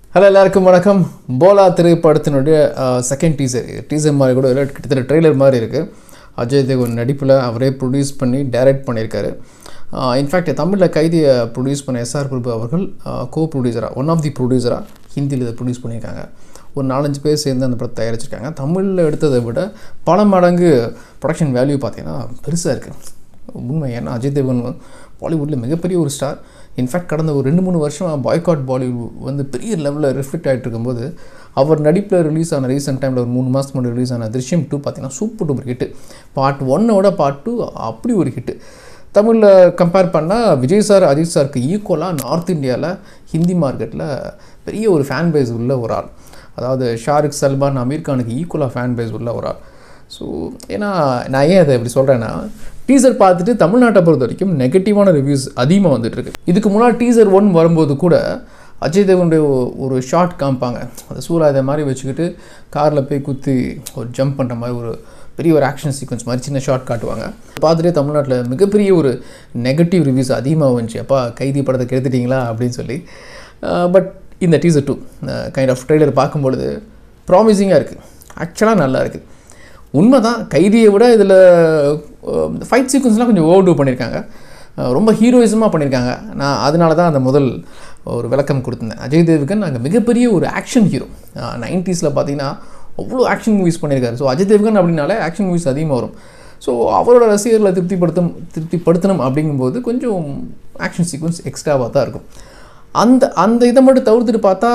hello எல்லாருக்கும் வணக்கம் போலா திரைப்படத்தினுடைய செகண்ட் டீசர் டீசர் மாதிரி கூட இல்லை கிட்டத்தட்ட ட்ரெய்லர் மாதிரி இருக்குது அஜய் தேவன் நடிப்பில் அவரே ப்ரொடியூஸ் பண்ணி டைரக்ட் பண்ணியிருக்காரு இன்ஃபேக்ட் தமிழில் கைதியை ப்ரொடியூஸ் பண்ண எஸ்ஆர் பிரபு அவர்கள் கோ ப்ரொடியூசராக ஒன் ஆஃப் தி ப்ரொடியூசராக ஹிந்தியில் இதை ப்ரொடியூஸ் பண்ணியிருக்காங்க ஒரு நாலஞ்சு பேர் சேர்ந்து அந்த படத்தை தயாரிச்சிருக்காங்க தமிழில் எடுத்ததை விட பல மடங்கு ப்ரொடக்ஷன் வேல்யூ பார்த்தீங்கன்னா பெருசாக இருக்குது உண்மை ஏன்னா அஜய் தேவன் பாலிவுட்டில் மிகப்பெரிய ஒரு ஸ்டார் இன்ஃபேக்ட் கடந்த ஒரு ரெண்டு மூணு வருஷமாக பாய்காட் பாலிவுட் வந்து பெரிய லெவலில் ரிஃப்ளெக்ட் ஆகிட்டு இருக்கும்போது அவர் நடிப்பில் ரிலீஸ் ஆன ரீசெண்ட் டைமில் ஒரு மூணு மாதத்துக்கு முன்னாடி ரிலீஸ் ஆன திருஷ்யம் டூ பார்த்தீங்கன்னா சூப்பர் டூப்பர் ஹிட்டு பார்ட் ஒன்னோட பார்ட் டூ அப்படி ஒரு ஹிட்டு தமிழில் கம்பேர் பண்ணால் விஜய் சார் அஜித் சாருக்கு ஈக்குவலாக நார்த் இந்தியாவில் ஹிந்தி மார்க்கெட்டில் பெரிய ஒரு ஃபேன் பேஸ் உள்ள ஒரு ஆள் அதாவது ஷாருக் சல்மான் அமீர் கானுக்கு ஈக்குவலாக ஃபேன் பேஸ் உள்ள ஒரு ஆள் ஸோ ஏன்னா நான் ஏன் அதை இப்படி சொல்கிறேன்னா டீசர் பார்த்துட்டு தமிழ்நாட்டை பொறுத்த வரைக்கும் நெகட்டிவான ரிவ்யூஸ் அதிகமாக வந்துட்டுருக்கு இதுக்கு முன்னாடி டீசர் ஒன் வரும்போது கூட அஜய் தேவனுடைய ஒரு ஷார்ட் காமிப்பாங்க அந்த சூறாயுதை மாதிரி வச்சுக்கிட்டு காரில் போய் குத்தி ஒரு ஜம்ப் பண்ணுற மாதிரி ஒரு பெரிய ஒரு ஆக்ஷன் சீக்வன்ஸ் மாதிரி சின்ன ஷார்ட் காட்டுவாங்க பார்த்துட்டே தமிழ்நாட்டில் மிகப்பெரிய ஒரு நெகட்டிவ் ரிவ்யூஸ் அதிகமாக வந்துச்சு அப்பா கைதி படத்தை கெடுத்துட்டீங்களா அப்படின்னு சொல்லி பட் இந்த teaser two kind of trailer பார்க்கும்பொழுது ப்ராமிசிங்காக இருக்குது ஆக்சுவலாக நல்லா இருக்குது உண்மை தான் கைதியை விட இதில் ஃபைட் சீக்வன்ஸ்லாம் கொஞ்சம் ஓவர் டூ பண்ணியிருக்காங்க ரொம்ப ஹீரோயிசமாக பண்ணியிருக்காங்க நான் அதனால தான் அந்த முதல் ஒரு விளக்கம் கொடுத்துருந்தேன் அஜய் தேவ்கன் நாங்கள் மிகப்பெரிய ஒரு ஆக்ஷன் ஹீரோ நைன்ட்டீஸில் பார்த்தீங்கன்னா அவ்வளோ ஆக்ஷன் மூவிஸ் பண்ணியிருக்காரு ஸோ அஜய் தேவ்கன் அப்படின்னாலே ஆக்ஷன் மூவிஸ் அதிகமாக வரும் ஸோ அவரோட ரசிகர்களை திருப்திப்படுத்தும் திருப்திப்படுத்தணும் அப்படிங்கும்போது கொஞ்சம் ஆக்ஷன் சீக்வன்ஸ் எக்ஸ்ட்ராவாக தான் இருக்கும் அந்த அந்த இதை மட்டும் தவிர்த்துட்டு பார்த்தா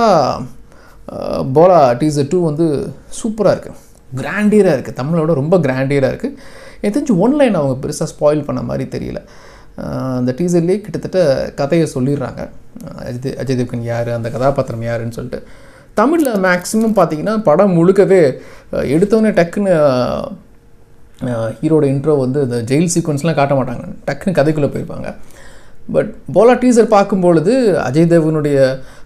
போலா டீசர் டூ வந்து சூப்பராக இருக்குது கிராண்டியராக இருக்குது தமிழோட ரொம்ப கிராண்டியராக இருக்குது எனக்கு தெரிஞ்சு ஒன்லைன் அவங்க பெருசாக ஸ்பாயில் பண்ண மாதிரி தெரியல அந்த டீசர்லேயே கிட்டத்தட்ட கதையை சொல்லிடுறாங்க அஜய் அஜய் தேவ்கன் யார் அந்த கதாபாத்திரம் யாருன்னு சொல்லிட்டு தமிழில் மேக்ஸிமம் பார்த்தீங்கன்னா படம் முழுக்கவே எடுத்தோடனே டக்குன்னு ஹீரோட இன்ட்ரோ வந்து இந்த ஜெயில் சீக்வன்ஸ்லாம் காட்ட மாட்டாங்க டக்குன்னு கதைக்குள்ளே போயிருப்பாங்க பட் போலா டீசர் பார்க்கும்பொழுது அஜய் தேவனுடைய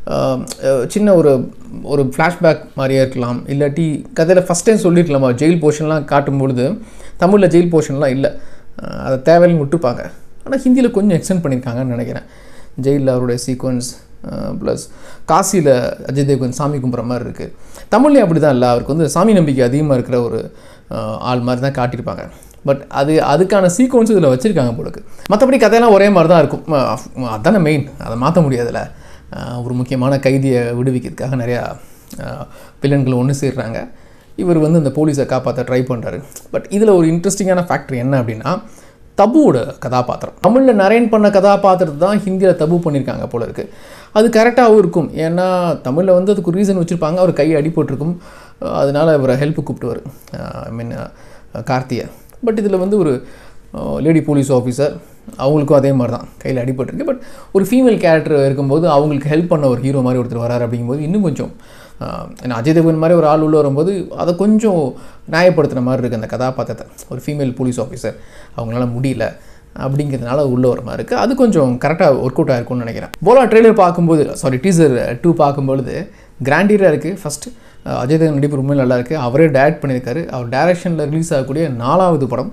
சின்ன ஒரு ஒரு ஃப்ளாஷ்பேக் மாதிரியே இருக்கலாம் இல்லாட்டி கதையில் ஃபஸ்ட் டைம் சொல்லியிருக்கலாமா ஜெயில் போர்ஷன்லாம் காட்டும்பொழுது தமிழில் ஜெயில் போர்ஷன்லாம் இல்லை அதை தேவையில்னு விட்டுப்பாங்க ஆனால் ஹிந்தியில் கொஞ்சம் எக்ஸ்டெண்ட் பண்ணியிருக்காங்கன்னு நினைக்கிறேன் ஜெயிலில் அவருடைய சீக்வன்ஸ் ப்ளஸ் காசியில் அஜய் தேவ்கன் சாமி கும்பிட்ற மாதிரி இருக்குது தமிழ்லேயும் அப்படி தான் இல்லை அவருக்கு வந்து சாமி நம்பிக்கை அதிகமாக இருக்கிற ஒரு ஆள் மாதிரி தான் காட்டியிருப்பாங்க பட் அது அதுக்கான சீக்வன்ஸ் இதில் வச்சுருக்காங்க போலுக்கு மற்றபடி கதையெல்லாம் ஒரே மாதிரி தான் இருக்கும் அதுதானே மெயின் அதை மாற்ற முடியாதுல்ல ஒரு முக்கியமான கைதியை விடுவிக்கிறதுக்காக நிறையா வில்லன்கள் ஒன்று சேர்றாங்க இவர் வந்து இந்த போலீஸை காப்பாற்ற ட்ரை பண்ணுறாரு பட் இதில் ஒரு இன்ட்ரெஸ்டிங்கான ஃபேக்டர் என்ன அப்படின்னா தபுவோட கதாபாத்திரம் தமிழில் நரேன் பண்ண கதாபாத்திரத்தை தான் ஹிந்தியில் தபு பண்ணியிருக்காங்க போல இருக்குது அது கரெக்டாகவும் இருக்கும் ஏன்னா தமிழில் வந்து அதுக்கு ரீசன் வச்சுருப்பாங்க அவர் கை அடிபட்டிருக்கும் அதனால் இவரை ஹெல்ப்பு கூப்பிட்டுவார் ஐ மீன் கார்த்தியை பட் இதில் வந்து ஒரு லேடி போலீஸ் ஆஃபீஸர் அவங்களுக்கும் அதே மாதிரி தான் கையில் அடிபட்டிருக்கு பட் ஒரு ஃபீமேல் கேரக்டர் இருக்கும்போது அவங்களுக்கு ஹெல்ப் பண்ண ஒரு ஹீரோ மாதிரி ஒருத்தர் வராரு அப்படிங்கும்போது இன்னும் கொஞ்சம் ஏன்னா அஜய் தேவன் மாதிரி ஒரு ஆள் உள்ள வரும்போது அதை கொஞ்சம் நியாயப்படுத்துகிற மாதிரி இருக்குது அந்த கதாபாத்திரத்தை ஒரு ஃபீமேல் போலீஸ் ஆஃபீஸர் அவங்களால முடியல அப்படிங்கிறதுனால உள்ளே வர மாதிரி இருக்குது அது கொஞ்சம் கரெக்டாக ஒர்க் அவுட் ஆகிருக்கும்னு நினைக்கிறேன் போலா ட்ரெய்லர் பார்க்கும்போது சாரி டீசர் டூ பார்க்கும்பொழுது கிராண்டியராக இருக்குது ஃபஸ்ட்டு அஜய் தேவன் நடிப்பு ரொம்ப நல்லா இருக்குது அவரே டைரக்ட் பண்ணியிருக்காரு அவர் டைரக்ஷனில் ரிலீஸ் ஆகக்கூடிய நாலாவது படம்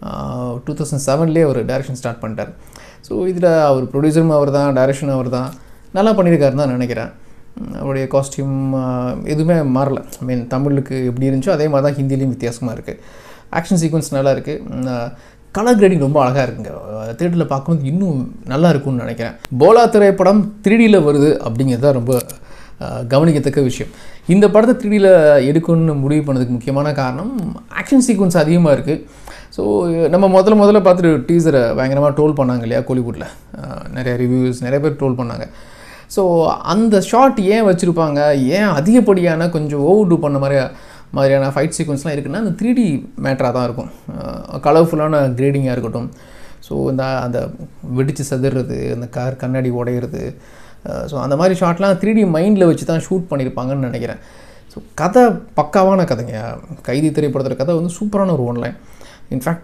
டூ தௌசண்ட் செவன்லேயே அவர் டைரக்ஷன் ஸ்டார்ட் பண்ணிட்டார் ஸோ இதில் அவர் ப்ரொடியூசரும் அவர் தான் டைரக்ஷனும் அவர் தான் நல்லா பண்ணியிருக்காருன்னு தான் நினைக்கிறேன் அவருடைய காஸ்டியூம் எதுவுமே மாறல ஐ மீன் தமிழுக்கு எப்படி இருந்துச்சோ அதே மாதிரி தான் ஹிந்திலையும் வித்தியாசமாக இருக்குது ஆக்ஷன் சீக்வன்ஸ் நல்லா இருக்குது கலர் கிரேடிங் ரொம்ப அழகாக இருக்குங்க தேட்டரில் பார்க்கும்போது இன்னும் நல்லா இருக்கும்னு நினைக்கிறேன் போலா திரைப்படம் த்ரீடியில் வருது அப்படிங்கிறது தான் ரொம்ப கவனிக்கத்தக்க விஷயம் இந்த படத்தை த்ரீடியில் எடுக்கணும்னு முடிவு பண்ணதுக்கு முக்கியமான காரணம் ஆக்ஷன் சீக்வன்ஸ் அதிகமாக இருக்குது ஸோ நம்ம முதல்ல முதல்ல பார்த்துட்டு டீசரை பயங்கரமாக ட்ரோல் பண்ணாங்க இல்லையா கோலிவுட்டில் நிறைய ரிவ்யூஸ் நிறைய பேர் ட்ரோல் பண்ணாங்க ஸோ அந்த ஷாட் ஏன் வச்சுருப்பாங்க ஏன் அதிகப்படியான கொஞ்சம் ஓவர் டூ பண்ண மாதிரி மாதிரியான ஃபைட் சீக்வன்ஸ்லாம் இருக்குன்னா அந்த த்ரீ டி மேட்டராக தான் இருக்கும் கலர்ஃபுல்லான கிரேடிங்காக இருக்கட்டும் ஸோ இந்த அந்த வெடித்து சதுறது அந்த கார் கண்ணாடி உடையிறது ஸோ அந்த மாதிரி ஷாட்லாம் த்ரீ டி மைண்டில் வச்சு தான் ஷூட் பண்ணியிருப்பாங்கன்னு நினைக்கிறேன் ஸோ கதை பக்காவான கதைங்க கைதி திரைப்படத்தில் கதை வந்து சூப்பரான ஒரு ஒன்லைன் இன்ஃபேக்ட்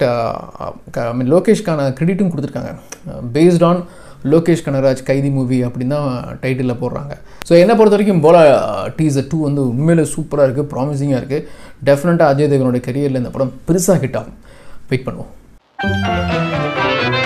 ஐ மீன் லோகேஷ்கான கிரெடிட்டும் கொடுத்துருக்காங்க பேஸ்ட் ஆன் லோகேஷ் கனகராஜ் கைதி மூவி அப்படின்னு தான் டைட்டிலில் போடுறாங்க ஸோ என்னை பொறுத்த வரைக்கும் போல டீசர் டூ வந்து உண்மையிலே சூப்பராக இருக்குது ப்ராமிசிங்காக இருக்குது டெஃபினட்டாக அஜய் தேவனுடைய கரியரில் இந்த படம் பெருசாக ஹிட் ஆகும் வெயிட் பண்ணுவோம்